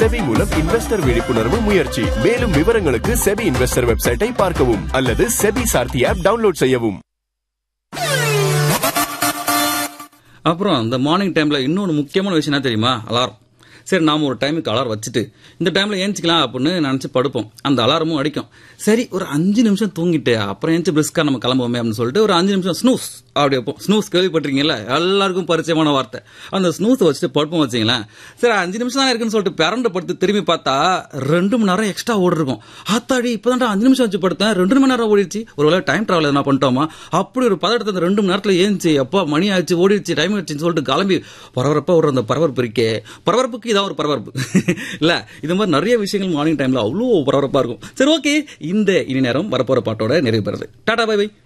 SEBI மூலம் investor விழிப்புணர்வு முயற்சி மேலும் விவரங்களுக்கு செபி இன்வெஸ்டர் வெப்சைட்டை பார்க்கவும் அல்லது செபி சார்த்தி ஆப் டவுன்லோட் செய்யவும் அப்புறம் இந்த மார்னிங் டைம்ல இன்னொன்று முக்கியமான விஷயம் என்ன தெரியுமா அலாரம் சரி நாம ஒரு டைமுக்கு அலாரம் வச்சுட்டு இந்த டைம்ல ஏஞ்சிக்கலாம் அப்படின்னு நினைச்சு படுப்போம் அந்த அலாரமும் அடிக்கும் சரி ஒரு அஞ்சு நிமிஷம் தூங்கிட்டு அப்புறம் ஏஞ்சி பிரிஸ்கா நம்ம கிளம்புவோமே அப்படின்னு சொல்லிட்டு ஒரு அஞ்சு நிமிஷம் ஸ்னூஸ் அப்படி வைப்போம் ஸ்னூஸ் கேள்விப்பட்டிருக்கீங்கல்ல எல்லாருக்கும் பரிச்சயமான வார்த்தை அந்த ஸ்னூஸை வச்சுட்டு படுப்போம் வச்சிங்களேன் சரி அஞ்சு நிமிஷம் தான் இருக்குன்னு சொல்லிட்டு பிறண்டு படுத்து திரும்பி பார்த்தா ரெண்டு மணி நேரம் எக்ஸ்ட்ரா ஓடி இருக்கும் ஆத்தாடி இப்பதான் அஞ்சு நிமிஷம் வச்சு படுத்தேன் ரெண்டு மணி நேரம் ஓடிடுச்சு ஒருவேளை டைம் டிராவல் எதனா பண்ணிட்டோமா அப்படி ஒரு பதட்டத்தை அந்த ரெண்டு மணி நேரத்துல ஏஞ்சி அப்பா மணி ஆச்சு ஓடிடுச்சு டைம் ஆச்சுன்னு சொல்லிட்டு கிளம்பி பரபரப்பா ஒரு அந்த பரபரப்பு இருக்கே பரபரப்புக்கு இதான் ஒரு பரபரப்பு இல்ல இது மாதிரி நிறைய விஷயங்கள் மார்னிங் டைம்ல அவ்வளோ பரபரப்பா இருக்கும் சரி ஓகே இந்த இனி நேரம் வரப்போற பாட்டோட நிறைவு பெறுது டாடா பை பை